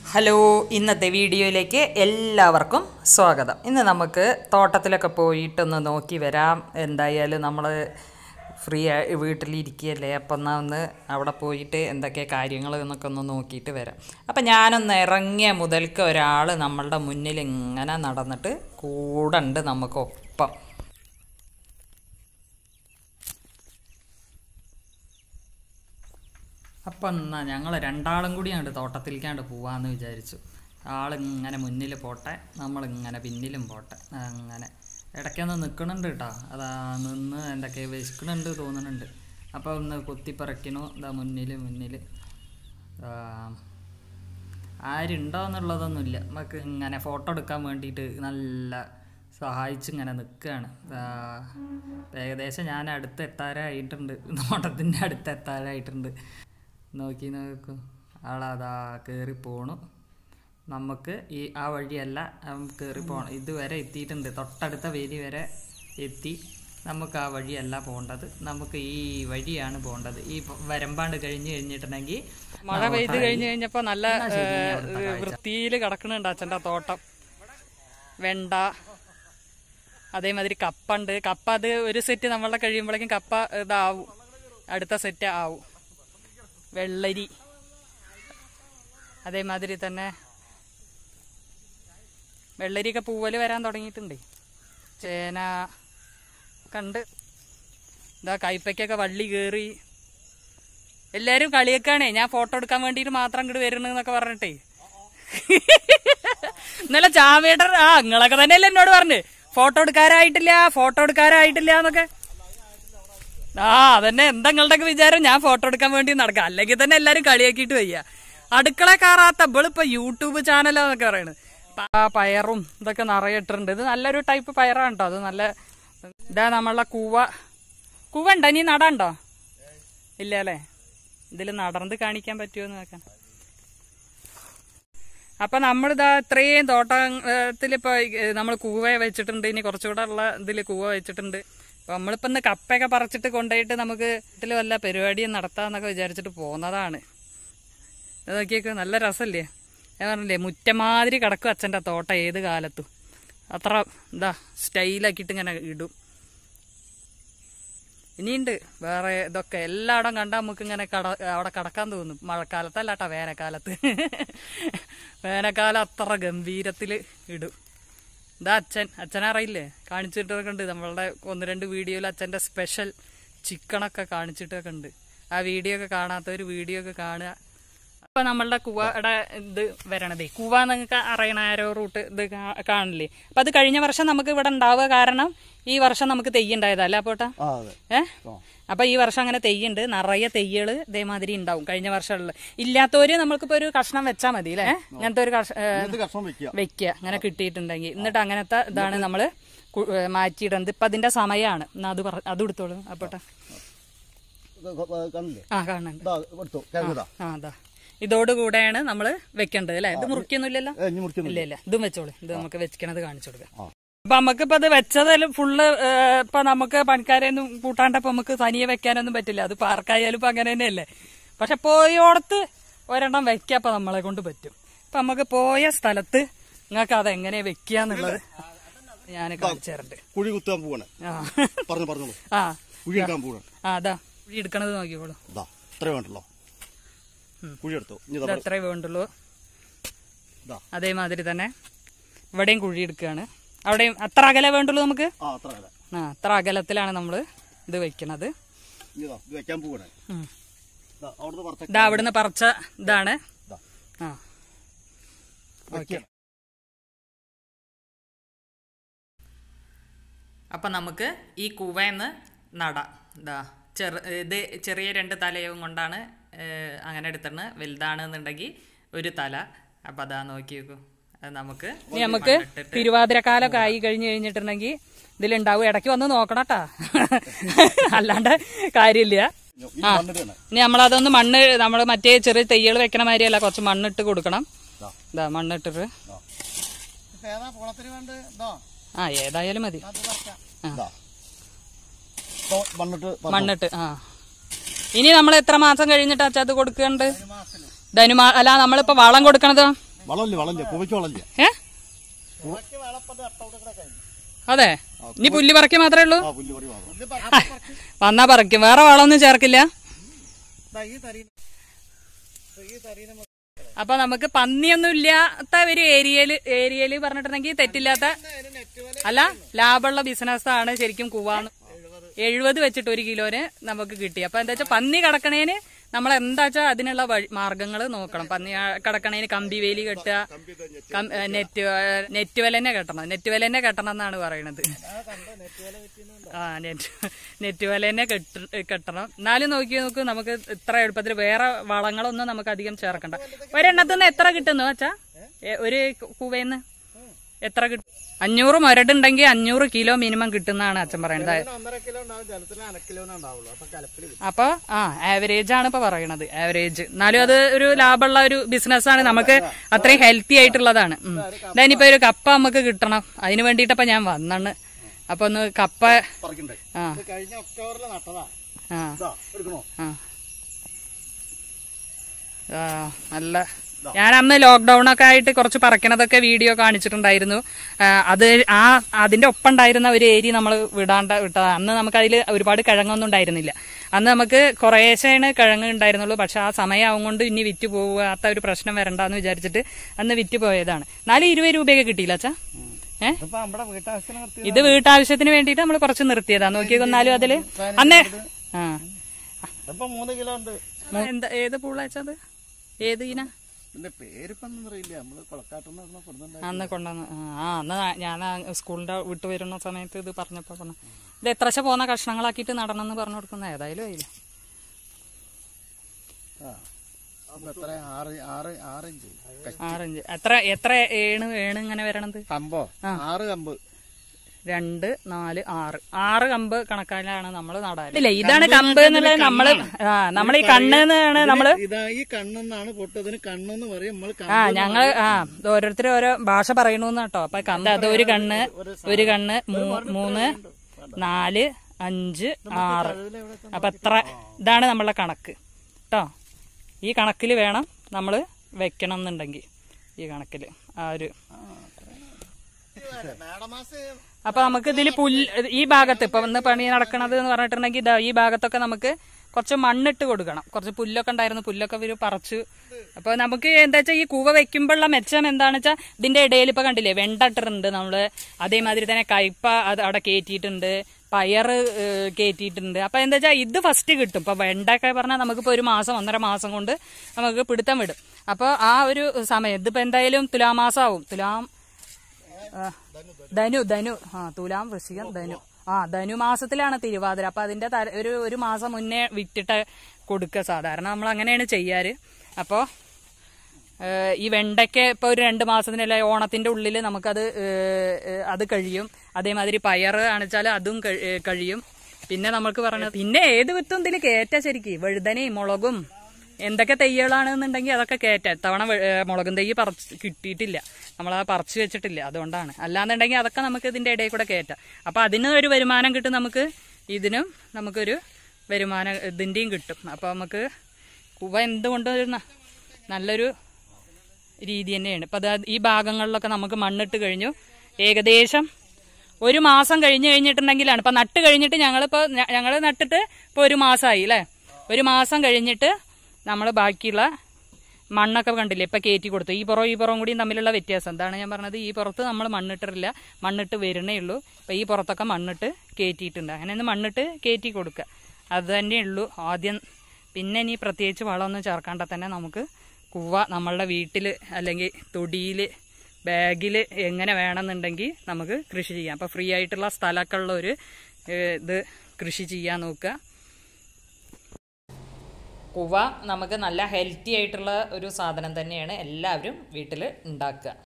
Hello ഇന്നത്തെ വീഡിയോയിലേക്ക് എല്ലാവർക്കും സ്വാഗതം ഇന്ന് നമുക്ക് തോട്ടത്തിലൊക്കെ പോയിട്ടൊന്ന് നോക്കി വരാം എന്തായാലും നമ്മൾ ഫ്രീ ആയി വീട്ടിലിരിക്കുകയല്ലേ അപ്പം എന്നാൽ ഒന്ന് അവിടെ പോയിട്ട് എന്തൊക്കെ കാര്യങ്ങൾ എന്നൊക്കെ ഒന്ന് നോക്കിയിട്ട് വരാം അപ്പം ഞാനൊന്ന് ഇറങ്ങിയ മുതൽക്ക് ഒരാൾ നമ്മളുടെ മുന്നിൽ ഇങ്ങനെ നടന്നിട്ട് കൂടെ ഉണ്ട് നമുക്കൊപ്പം അപ്പം എന്നാ ഞങ്ങൾ രണ്ടാളും കൂടിയാണ്ട് തോട്ടത്തിലേക്കാണ്ട് പോവാന്ന് വിചാരിച്ചു ആളിങ്ങനെ മുന്നിൽ പോട്ടെ നമ്മളിങ്ങനെ പിന്നിലും പോട്ടെ അങ്ങനെ ഇടയ്ക്കൊന്ന് നിൽക്കണുണ്ട് കേട്ടോ അതാ നിന്ന് എന്തൊക്കെ വിശക്കണുണ്ട് തോന്നുന്നുണ്ട് അപ്പോൾ ഒന്ന് കുത്തിപ്പറിക്കണു ഇതാ മുന്നിൽ മുന്നിൽ ആരുണ്ടോ എന്നുള്ളതൊന്നുമില്ല നമുക്ക് ഇങ്ങനെ ഫോട്ടോ എടുക്കാൻ വേണ്ടിയിട്ട് നല്ല സഹായിച്ച് ഇങ്ങനെ നിൽക്കുകയാണ് ഏകദേശം ഞാൻ അടുത്ത് എത്താറായിട്ടുണ്ട് നോട്ടത്തിൻ്റെ അടുത്ത് എത്താറായിട്ടുണ്ട് നോക്കി നോക്കൂ ആളതാ കയറി പോണു നമുക്ക് ഈ ആ വഴിയല്ല കയറി പോകണം ഇതുവരെ എത്തിയിട്ടുണ്ട് തൊട്ടടുത്ത വേലി വരെ എത്തി നമുക്ക് ആ വഴിയല്ല പോകേണ്ടത് നമുക്ക് ഈ വഴിയാണ് പോകേണ്ടത് ഈ വരമ്പാണ്ട് കഴിഞ്ഞ് കഴിഞ്ഞിട്ടുണ്ടെങ്കിൽ മഴ പെയ്ത് കഴിഞ്ഞ് കഴിഞ്ഞപ്പോ നല്ല വൃത്തിയിൽ കിടക്കുന്നുണ്ട് അച്ഛൻ്റെ തോട്ടം വെണ്ട അതേമാതിരി കപ്പ ഉണ്ട് കപ്പ അത് ഒരു സെറ്റ് നമ്മളുടെ കഴിയുമ്പോഴേക്കും കപ്പ ഇതാവും അടുത്ത സെറ്റ് ആവും വെള്ളരി അതേമാതിരി തന്നെ വെള്ളരിയൊക്കെ പൂവല് വരാൻ തുടങ്ങിയിട്ടുണ്ട് ചേന കണ്ട് ഇതാ കൈപ്പയ്ക്കൊക്കെ വള്ളി കയറി എല്ലാരും കളിയൊക്കെയാണേ ഞാൻ ഫോട്ടോ എടുക്കാൻ വേണ്ടിയിട്ട് മാത്രം ഇങ്ങോട്ട് വരുന്നൊക്കെ പറഞ്ഞിട്ടേ ഇന്നലെ ചാമേട്ടർ ആ നിങ്ങളൊക്കെ തന്നെയല്ലേ എന്നോട് പറഞ്ഞു ഫോട്ടോ എടുക്കാരായിട്ടില്ല ഫോട്ടോ എടുക്കാരായിട്ടില്ല എന്നൊക്കെ ആ അതന്നെ എന്താ നിങ്ങളുടെയൊക്കെ വിചാരം ഞാൻ ഫോട്ടോ എടുക്കാൻ വേണ്ടി നടക്കാം അല്ലെങ്കിൽ തന്നെ എല്ലാരും കളിയാക്കിയിട്ട് വയ്യ അടുക്കള കയറാത്ത ഇവളിപ്പോ യൂട്യൂബ് ചാനലാന്നൊക്കെ പറയണത് ആ പയറും ഇതൊക്കെ നിറയെ ഇട്ടിട്ടുണ്ട് ഇത് നല്ലൊരു ടൈപ്പ് പയറാണ് കേട്ടോ അത് നല്ല ഇതാ നമ്മളെ കൂവ കൂവ ഉണ്ടോ ഇനി നടണ്ടോ ഇല്ല അല്ലേ ഇതിൽ നടന്ന് കാണിക്കാൻ പറ്റുമോ എന്ന് നോക്കാം അപ്പൊ നമ്മളിതാ ഇത്രയും തോട്ടത്തിൽ ഇപ്പൊ നമ്മൾ കൂവ വെച്ചിട്ടുണ്ട് ഇനി കുറച്ചുകൂടെ ഉള്ള ഇതിൽ കൂവ വെച്ചിട്ടുണ്ട് അപ്പൊ നമ്മളിപ്പോ ഇന്ന് കപ്പയൊക്കെ പറിച്ചിട്ട് കൊണ്ടുപോയിട്ട് നമുക്ക് ഇതിൽ വല്ല പരിപാടിയും നടത്താന്നൊക്കെ വിചാരിച്ചിട്ട് പോകുന്നതാണ് ഇത് നോക്കിയേക്ക് നല്ല രസമല്ലേ ഞാൻ പറഞ്ഞില്ലേ മുറ്റമാതിരി കിടക്കും അച്ഛൻ്റെ തോട്ടം ഏത് കാലത്തും അത്ര എന്താ സ്റ്റൈലാക്കിയിട്ട് ഇങ്ങനെ ഇടും ഇനിയുണ്ട് വേറെ ഇതൊക്കെ എല്ലായിടം കണ്ടാൽ നമുക്ക് ഇങ്ങനെ കട അവിടെ കടക്കാൻ തോന്നും മഴക്കാലത്തല്ല കേട്ടോ വേനൽക്കാലത്ത് വേനൽക്കാലം അത്ര ഗംഭീരത്തിൽ ഇടും ഇതാ അച്ഛൻ അച്ഛനറിയില്ലേ കാണിച്ചിട്ടൊക്കെ ഉണ്ട് നമ്മളുടെ ഒന്ന് രണ്ട് വീഡിയോയിൽ അച്ഛൻ്റെ സ്പെഷ്യൽ ചിക്കണൊക്കെ കാണിച്ചിട്ടൊക്കെ ഉണ്ട് ആ വീഡിയോ ഒക്കെ കാണാത്തവർ വീഡിയോ ഒക്കെ കാണുക അപ്പൊ നമ്മളുടെ കുവയുടെ ഇത് വരണതേ കുവ നിങ്ങൾക്ക് അറിയണ ആരോ റൂട്ട് ഇത് കാ- കാണില്ലേ അപ്പൊ അത് കഴിഞ്ഞ വർഷം നമുക്ക് ഇവിടെ ഉണ്ടാവുക കാരണം ഈ വർഷം നമുക്ക് തെയ്യുണ്ടായതല്ല അപ്പോട്ടാ ആ അതെ ഏ അപ്പൊ ഈ വർഷം അങ്ങനെ തെയ്യുണ്ട് നിറയെ തെയ്യള് ഇതേമാതിരി ഉണ്ടാവും കഴിഞ്ഞ വർഷമുള്ള ഇല്ലാത്തവര് നമ്മൾക്കിപ്പോ ഒരു കഷ്ണം വെച്ചാൽ മതി അല്ലേ ഇങ്ങനത്തെ ഒരു കഷ ഏ, ഇത് കഷ്ണം വെക്കുക വെക്കുക അങ്ങനെ കിട്ടിയിട്ടുണ്ടെങ്കിൽ എന്നിട്ട് അങ്ങനത്തെ ഇതാണ് നമ്മള് കു- ഏ, മാറ്റിയിടുന്നത് ഇപ്പൊ അതിന്റെ സമയമാണ് എന്നാ അത് പറ അത് എടുത്തോളൂ അപ്പോട്ടെ ഇത് കൊ- ഏ, കണ്ടില്ലേ ആ കാണുന്നുണ്ട് ഇതാ എടുത്തു കിഴങ്ങുതാ ആ അതാ ഇതോടുകൂടെയാണ് നമ്മള് വെക്കേണ്ടത് അല്ലെ ഇത് മുറിക്കൊന്നുമില്ലല്ലോ ഏ ഇനി മുറിക്കുന്നു ഇല്ല ഇല്ല ഇതും വെച്ചോളൂ ഇത് നമുക്ക് വെച്ചിക്കണത് കാണിച്ചു കൊടുക്കാം ആ. അപ്പൊ നമുക്കിപ്പോ അത് വെച്ചതിൽ ഫുള്ള് ഇപ്പൊ നമുക്ക് പണിക്കാരെയൊന്നും കൂട്ടാണ്ടപ്പോ നമുക്ക് തനിയെ വെക്കാനൊന്നും പറ്റില്ല അത് പാർക്കായാലും ഇപ്പൊ അങ്ങനെ തന്നെയല്ലേ പക്ഷെ പോയോടത്ത് ഒരെണ്ണം വെക്കാപ്പൊ നമ്മളെ കൊണ്ട് പറ്റും അപ്പൊ നമുക്ക് പോയ സ്ഥലത്ത് നിങ്ങൾക്ക് അത് എങ്ങനെ വെക്കാന്നുള്ളത് ഞാൻ കാണിച്ചു തരണ്ട് കുഴി കുത്താൻ പോവാണ് ആ പറഞ്ഞു പറഞ്ഞോളൂ ആ കുഴി എടുക്കാൻ പോവാണ് ആ അതാ കുഴി എടുക്കണത് നോക്കിക്കോളൂ ഇതാ ഇത്രേ വേണ്ടല്ലോ കുഴി എടുത്തു ഇനി ഇത് ഇതാ എത്രേ വേണ്ടുള്ളൂ ഇതാ അതേമാതിരി തന്നെ ഇവിടെയും കുഴി എടുക്കുകയാണ് അവിടെയും അത്ര അകലെ വേണ്ടുള്ളൂ നമുക്ക് ആ അത്ര അല്ല ആ അത്ര അകലത്തിലാണ് നമ്മൾ ഇത് വെക്കണത് ഇനി ഇതാ ഇത് വെക്കാൻ പോവാണ് ഉം. ഇതാ അവിടുന്ന് പറിച്ച ഇതാ അവിടുന്ന് പറിച്ച ഇതാണ് ഇതാ ആ വെക്കുക അപ്പം നമുക്ക് ഈ കുവയെന്ന് നടാം ഇതാ ചെറു ഇത് ചെറിയ രണ്ട് തലയും കൊണ്ടാണ് ഏഹ്, അങ്ങനെ എടുത്തിട്ട് വലുതാണെന്നുണ്ടെങ്കിൽ ഒരു തല അപ്പം അതാ നോക്കി നോക്കൂ അത് നമുക്ക് ഇനി നമുക്ക് തിരുവാതിരക്കാലൊക്കെ ആയി കഴിഞ്ഞു കഴിഞ്ഞിട്ടുണ്ടെങ്കിൽ ഇതിലുണ്ടാവും ഇടയ്ക്ക് വന്ന് നോക്കണട്ടാ അല്ലാണ്ട് കാര്യമില്ല ഈ മണ്ണിടാണ് ഇനി നമ്മളതൊന്ന് മണ്ണ് നമ്മൾ മറ്റേ ചെറിയ തെയ്യൽ വെക്കണ മാതിരിയല്ല കുറച്ച് മണ്ണിട്ട് കൊടുക്കണം ഇതാ ഇതാ മണ്ണിട്ടിട്ട് ഏതാ കുളത്തിന് വേണ്ട ഇതാ ആ ഏതായാലും മതി ഇതാ ഇപ്പൊ മണ്ണിട്ട് പറിച്ചു. മണ്ണിട്ട് ആ ഇനി നമ്മൾ എത്ര മാസം കഴിഞ്ഞിട്ട് അച്ഛാ അത് കൊടുക്കണ്ട് ധനുമാ അല്ല നമ്മളിപ്പോ വളം കൊടുക്കണത് വളമില്ല വളമില്ല കുവയ്ക്ക് വളമില്ല ഏ കുവയ്ക്ക് വളപ്പത് അട്ടോട്ട് കഴിഞ്ഞു അതെ ഇനി പുല്ല് പറിക്കുക മാത്രമേ ഉള്ളൂ ആ പുല്ല് പറി വാങ്ങും വന്നാ പറിക്കും വേറെ വളമൊന്നും ചേർക്കില്ല ഈ തരി ഈ തരീനെ അപ്പൊ നമുക്ക് പന്നിയൊന്നും ഇല്ലാത്ത ഒരു ഏരിയയില് ഏരിയയില് പറഞ്ഞിട്ടുണ്ടെങ്കിൽ തെറ്റില്ലാത്ത അല്ല ലാഭമുള്ള ബിസിനസ് ആണ് ശരിക്കും കൂവാന്ന് എഴുപത് വെച്ചിട്ട് ഒരു കിലോന് നമുക്ക് കിട്ടി അപ്പൊ എന്താ വെച്ചാൽ പന്നി കടക്കണേന് നമ്മൾ എന്താ വെച്ചാൽ അതിനുള്ള വഴി മാർഗങ്ങൾ നോക്കണം പന്നി ആ, കടക്കണേന് കമ്പി വേലി കെട്ടുക കം- ഏ, നെറ്റ് ഏ, നെറ്റ് വില തന്നെ കെട്ടണം നെറ്റ് വില തന്നെ കെട്ടണം എന്നാണ് പറയണത് ആ നെറ്റ് നെറ്റ് വില തന്നെ കെട്ട- കെട്ടണം എന്നാലും നോക്കി നോക്ക് നമുക്ക് ഇത്ര എളുപ്പത്തിൽ വേറെ വളങ്ങളൊന്നും നമുക്ക് അധികം ചേർക്കണ്ട ഒരെണ്ണത്തുനിന്ന് എത്ര കിട്ടുന്നു അച്ഛാ ഏ, ഒരു കുവയിന്ന് എത്ര കിട്ടും അഞ്ഞൂറ് മുരടുണ്ടെങ്കിൽ അഞ്ഞൂറ് കിലോ മിനിമം കിട്ടുന്നതാണ് അച്ഛൻ പറയുന്നത് ഒന്നര കിലോ ഉണ്ടാവും ജലത്തിന് അര കിലോനെ ഉണ്ടാവുള്ളൂ അപ്പൊ കലപ്പില് അപ്പൊ ആ ആവറേജ് ആണ് ഇപ്പൊ പറയണത് ആവറേജ് എന്നാലും അത് ഒരു ലാഭമുള്ള ഒരു ബിസിനസ് ആണ് നമുക്ക് അത്രയും ഹെൽത്തി ആയിട്ടുള്ളതാണ് ഉം. ഇതാനിപ്പോ ഒരു കപ്പ നമുക്ക് കിട്ടണം അതിന് വേണ്ടിയിട്ടപ്പോ ഞാൻ വന്നാണ് അപ്പൊ ഒന്ന് കപ്പ പറിക്കണ്ടേ ആ ഇത് കഴിഞ്ഞ ഒക്ടോബറിൽ നട്ടതാ ആ ഇതാ എടുക്കണോ ആ ആ, നല്ല ഞാൻ അന്ന് ലോക്ക്ഡൌൺ ഒക്കെ ആയിട്ട് കുറച്ച് പറക്കണതൊക്കെ വീഡിയോ കാണിച്ചിട്ടുണ്ടായിരുന്നു ആ, അത് ആ അതിന്റെ ഒപ്പം ഉണ്ടായിരുന്ന ഒരു ഏരിയ നമ്മൾ വിടാണ്ട വിട്ടതാ അന്ന് നമുക്ക് അതിൽ ഒരുപാട് കിഴങ്ങൊന്നും ഉണ്ടായിരുന്നില്ല അന്ന് നമുക്ക് കുറേശ്ശേണ് കിഴങ്ങ് ഉണ്ടായിരുന്നുള്ളൂ പക്ഷെ ആ സമയമാവും കൊണ്ട് ഇനി വിറ്റ് പോകാത്ത ഒരു പ്രശ്നം വരണ്ടെന്ന് വിചാരിച്ചിട്ട് അന്ന് വിറ്റ് പോയതാണ് നാല് ഇരുപത് രൂപയൊക്കെ കിട്ടിയില്ല അച്ഛാ ഏ ഇതിപ്പോ നമ്മുടെ വീട്ടാവശ്യത്തിന് നിർത്തി ഇത് വീട്ടാവശ്യത്തിന് വേണ്ടിയിട്ട് നമ്മൾ കുറച്ച് നിർത്തിയതാ നോക്കി കൊന്നാലും അതില് അന്നേ ആ ഇതിപ്പോ മൂന്ന് കിലോ ഉണ്ട് എന്താ ഏത് പൂളാച്ചത് ഏത് ഇന ഇതിന്റെ പേരിപ്പം ഒന്നും അറിയില്ല നമ്മള് കൊളക്കാട്ടുന്ന കൊടുക്കുന്നുണ്ട് അന്ന് കൊണ്ടുവന്ന് ആ അന്ന് ഞാൻ ആ സ്കൂളിന്റെ വിട്ടു വരുന്ന സമയത്ത് ഇത് പറഞ്ഞപ്പോ പറഞ്ഞു ഇത് എത്രശ പോകുന്ന കഷ്ണങ്ങളാക്കിയിട്ട് നടണമെന്ന് പറഞ്ഞു കൊടുക്കുന്ന ഏതായാലും ആയില്ല ആ അപ്പൊ എത്ര ആറ് ആറ് ആറ് ഇഞ്ച് ആറിഞ്ച് എത്ര എത്ര ഏണ് ഏണ് ഇങ്ങനെ വരണത് കമ്പോ ആറ് കമ്പ് രണ്ട് നാല് ആറ് ആറ് കമ്പ് കണക്കാലാണ് നമ്മൾ നടാൻ ഇല്ല ഇതാണ് കമ്പ് എന്നുള്ളത് നമ്മള് ആ നമ്മൾ ഈ കണ്ണ് എന്നാണ് നമ്മള് ഇതാ ഈ കണ്ണെന്നാണ് പൊട്ടതിന് കണ്ണെന്ന് പറയും നമ്മൾ ആ ഞങ്ങള് ആ ഓരോരുത്തർ ഓരോ ഭാഷ പറയണൂന്ന് കേട്ടോ അപ്പൊ കമ്പ് അത് ഒരു കണ്ണ് ഒരു കണ്ണ് മൂ- മൂന്ന് നാല് അഞ്ച് ആറ് അപ്പൊ എത്ര ഇതാണ് നമ്മളെ കണക്ക് കേട്ടോ ഈ കണക്കിൽ വേണം നമ്മൾ വെക്കണം എന്നുണ്ടെങ്കിൽ ഈ കണക്കിൽ ആ ഒരു മേടമാസ് അപ്പൊ നമുക്ക് ഇതിൽ പുല്ല് ഈ ഭാഗത്ത് ഇപ്പൊ ഇന്ന് പണി നടക്കണത് എന്ന് പറഞ്ഞിട്ടുണ്ടെങ്കിൽ ഇതാ ഈ ഭാഗത്തൊക്കെ നമുക്ക് കുറച്ച് മണ്ണിട്ട് കൊടുക്കണം കുറച്ച് പുല്ലൊക്കെ ഉണ്ടായിരുന്നു പുല്ലൊക്കെ ഇവര് പറിച്ചു അപ്പൊ നമുക്ക് എന്താ വെച്ചാൽ ഈ കൂവ വെക്കുമ്പോഴുള്ള മെച്ചം എന്താണെന്ന് വെച്ചാൽ ഇതിന്റെ ഇടയിൽ ഇപ്പൊ കണ്ടില്ലേ വെണ്ട ഇട്ടിട്ടുണ്ട് നമ്മള് അതേമാതിരി തന്നെ കയ്പ അത് അവിടെ കയറ്റിയിട്ടുണ്ട് പയറ് ഏഹ്, കയറ്റിയിട്ടുണ്ട് അപ്പൊ എന്താ വെച്ചാൽ ഇത് ഫസ്റ്റ് കിട്ടും ഇപ്പൊ വെണ്ടൊക്കെ പറഞ്ഞാൽ നമുക്കിപ്പോ ഒരു മാസം ഒന്നര മാസം കൊണ്ട് നമുക്ക് പിടുത്തം വിടും അപ്പൊ ആ ഒരു സമയം ഇതിപ്പോ എന്തായാലും തുലാമാസമാവും തുലാം ആ, ധനു ധനു ആ തുലാം വൃശ്ചികം ധനു ആ ധനു മാസത്തിലാണ് തിരുവാതിര അപ്പൊ അതിന്റെ തല- ഒരു ഒരു മാസം മുന്നേ വിറ്റിട്ട് കൊടുക്കുക സാധാരണ നമ്മൾ അങ്ങനെയാണ് ചെയ്യാറ് അപ്പോ ഏഹ്, ഈ വെണ്ടയ്ക്ക ഇപ്പൊ ഒരു രണ്ട് മാസത്തിനല്ല ഓണത്തിന്റെ ഉള്ളിൽ നമുക്കത് ഏഹ്, ഏഹ്, അത് കഴിയും അതേമാതിരി പയറ് ആണെച്ചാൽ അതും കഴി- ഏഹ്, കഴിയും പിന്നെ നമുക്ക് പറഞ്ഞത് പിന്നെ ഏത് വിത്തും ഇതിൽ കയറ്റ ശരിക്കും വഴുതനയും മുളകും എന്തൊക്കെ തൈകളാണെന്നുണ്ടെങ്കിൽ അതൊക്കെ കയറ്റ തവണ വെ- ഏ, മുളകും തൈ പറിച്ച് കിട്ടിയിട്ടില്ല നമ്മൾ ആ പറിച്ചു വെച്ചിട്ടില്ല അതുകൊണ്ടാണ് അല്ലാന്നുണ്ടെങ്കിൽ അതൊക്കെ നമുക്ക് ഇതിന്റെ ഇടയിൽ കൂടെ കയറ്റാം അപ്പൊ അതിന് ഒരു വരുമാനം കിട്ടും നമുക്ക് ഇതിനും നമുക്കൊരു വരുമാനം ഇതിന്റെയും കിട്ടും അപ്പൊ നമുക്ക് കുവ എന്തുകൊണ്ടും ഒരു ന- നല്ലൊരു രീതി തന്നെയാണ് ഇപ്പൊ അത് ഈ ഭാഗങ്ങളിലൊക്കെ നമുക്ക് മണ്ണിട്ട് കഴിഞ്ഞു ഏകദേശം ഒരു മാസം കഴിഞ്ഞ് കഴിഞ്ഞിട്ടുണ്ടെങ്കിലാണ് ഇപ്പൊ നട്ട് കഴിഞ്ഞിട്ട് ഞങ്ങളിപ്പോ ഞ- ഞങ്ങള് നട്ടിട്ട് ഇപ്പൊ ഒരു മാസമായി അല്ലേ ഒരു മാസം കഴിഞ്ഞിട്ട് നമ്മൾ ബാക്കിയുള്ള മണ്ണൊക്കെ കണ്ടില്ലേ ഇപ്പൊ കയറ്റി കൊടുത്തു ഈ പുറം ഈ പുറം കൂടിയും തമ്മിലുള്ള വ്യത്യാസം എന്താണ് ഞാൻ പറഞ്ഞത് ഈ പുറത്ത് നമ്മൾ മണ്ണിട്ടിട്ടില്ല മണ്ണിട്ട് വരുന്നേ ഉള്ളൂ ഇപ്പൊ ഈ പുറത്തൊക്കെ മണ്ണിട്ട് കയറ്റിയിട്ടുണ്ട് അങ്ങനെ ഒന്ന് മണ്ണിട്ട് കയറ്റി കൊടുക്കുക അത് തന്നെ ഉള്ളൂ ആദ്യം പിന്നെ ഇനി പ്രത്യേകിച്ച് വളമൊന്നും ചേർക്കാണ്ട തന്നെ നമുക്ക് കുവ നമ്മളുടെ വീട്ടിൽ അല്ലെങ്കിൽ തൊടിയിൽ ബാഗിൽ എങ്ങനെ വേണമെന്നുണ്ടെങ്കിൽ നമുക്ക് കൃഷി ചെയ്യാം അപ്പോൾ ഫ്രീ ആയിട്ടുള്ള സ്ഥലമൊക്കെ ഉള്ള ഒരു ഏഹ്, ഇത് കൃഷി ചെയ്യാൻ നോക്കുക കുവ നമുക്ക് നല്ല ഹെൽത്തി ആയിട്ടുള്ള ഒരു സാധനം തന്നെയാണ് എല്ലാവരും വീട്ടിൽ ഉണ്ടാക്കുക